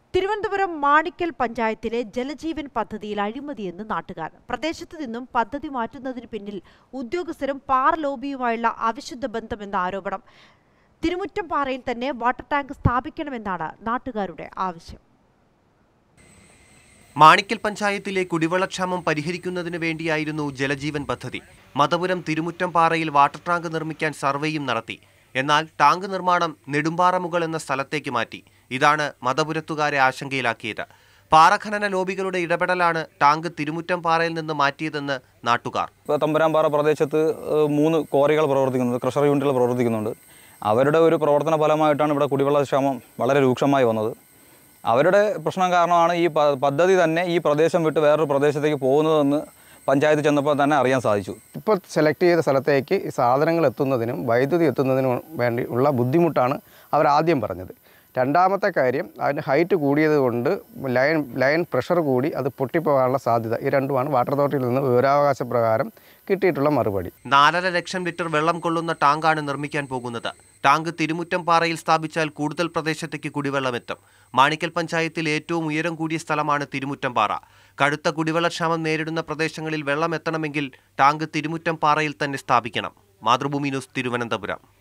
തിരുവനന്തപുരം മാണിക്കൽ പഞ്ചായത്തിലെ ജലജീവൻ പദ്ധതിയിൽ അഴിമതിയെന്ന് നാട്ടുകാർ പ്രദേശത്തു നിന്നും പദ്ധതി മാറ്റുന്നതിന് പിന്നിൽ ഉദ്യോഗസ്ഥരും പാറ ലോബിയുമായുള്ള അവിശുദ്ധ ബന്ധമെന്ന ആരോപണം തിരുമുറ്റം പാറയിൽ തന്നെ വാട്ടർ ടാങ്ക് സ്ഥാപിക്കണമെന്നാണ് നാട്ടുകാരുടെ ആവശ്യം മാണിക്കൽ പഞ്ചായത്തിലെ കുടിവെള്ളക്ഷാമം പരിഹരിക്കുന്നതിന് വേണ്ടിയായിരുന്നു ജലജീവൻ പദ്ധതി മതപുരം തിരുമുറ്റം പാറയിൽ വാട്ടർ ടാങ്ക് നിർമ്മിക്കാൻ സർവേയും നടത്തി എന്നാൽ ടാങ്ക് നിർമ്മാണം നെടുമ്പാറമുകൾ എന്ന സ്ഥലത്തേക്ക് മാറ്റി ഇതാണ് മതപുരത്തുകാരെ ആശങ്കയിലാക്കിയത് പാറഖനന ലോബികളുടെ ഇടപെടലാണ് ടാങ്ക് തിരുമുറ്റം പാറയിൽ നിന്ന് മാറ്റിയതെന്ന് നാട്ടുകാർ ഇപ്പോൾ തമ്പുരാൻപാറ പ്രദേശത്ത് ഏഹ്, മൂന്ന് കോറികൾ പ്രവർത്തിക്കുന്നുണ്ട് ക്രഷർ യൂണിറ്റുകൾ പ്രവർത്തിക്കുന്നുണ്ട് അവരുടെ ഒരു പ്രവർത്തന ഫലമായിട്ടാണ് ഇവിടെ കുടിവെള്ളക്ഷാമം വളരെ രൂക്ഷമായി വന്നത് അവരുടെ പ്രശ്നം കാരണമാണ് ഈ പ- പദ്ധതി തന്നെ ഈ പ്രദേശം വിട്ട് വേറൊരു പ്രദേശത്തേക്ക് പോകുന്നതെന്ന് പഞ്ചായത്ത് ചെന്നപ്പോൾ തന്നെ അറിയാൻ സാധിച്ചു ഇപ്പോൾ സെലക്ട് ചെയ്ത സ്ഥലത്തേക്ക് ഈ സാധനങ്ങൾ എത്തുന്നതിനും വൈദ്യുതി എത്തുന്നതിനും വേണ്ടി ഉള്ള ബുദ്ധിമുട്ടാണ് അവർ ആദ്യം പറഞ്ഞത് രണ്ടാമത്തെ കാര്യം അതിന് ഹൈറ്റ് കൂടിയത് കൊണ്ട് ലൈൻ ലൈൻ പ്രഷർ കൂടി അത് പൊട്ടിപ്പോകാനുള്ള സാധ്യത ഈ രണ്ടുമാണ് വാട്ടർ അതോറിറ്റിയിൽ നിന്ന് വിവരാവകാശ പ്രകാരം കിട്ടിയിട്ടുള്ള മറുപടി നാലര ലക്ഷം ലിറ്റർ വെള്ളം കൊള്ളുന്ന ടാങ്കാണ് നിർമ്മിക്കാൻ പോകുന്നത് ടാങ്ക് തിരുമുറ്റം പാറയിൽ സ്ഥാപിച്ചാൽ കൂടുതൽ പ്രദേശത്തേക്ക് കുടിവെള്ളമെത്തും മാണിക്കൽ പഞ്ചായത്തിൽ ഏറ്റവും ഉയരം കൂടിയ സ്ഥലമാണ് തിരുമുറ്റം പാറ കടുത്ത കുടിവെള്ളക്ഷാമം നേരിടുന്ന പ്രദേശങ്ങളിൽ വെള്ളം എത്തണമെങ്കിൽ ടാങ്ക് തിരുമുറ്റം പാറയിൽ തന്നെ സ്ഥാപിക്കണം മാതൃഭൂമി ന്യൂസ് തിരുവനന്തപുരം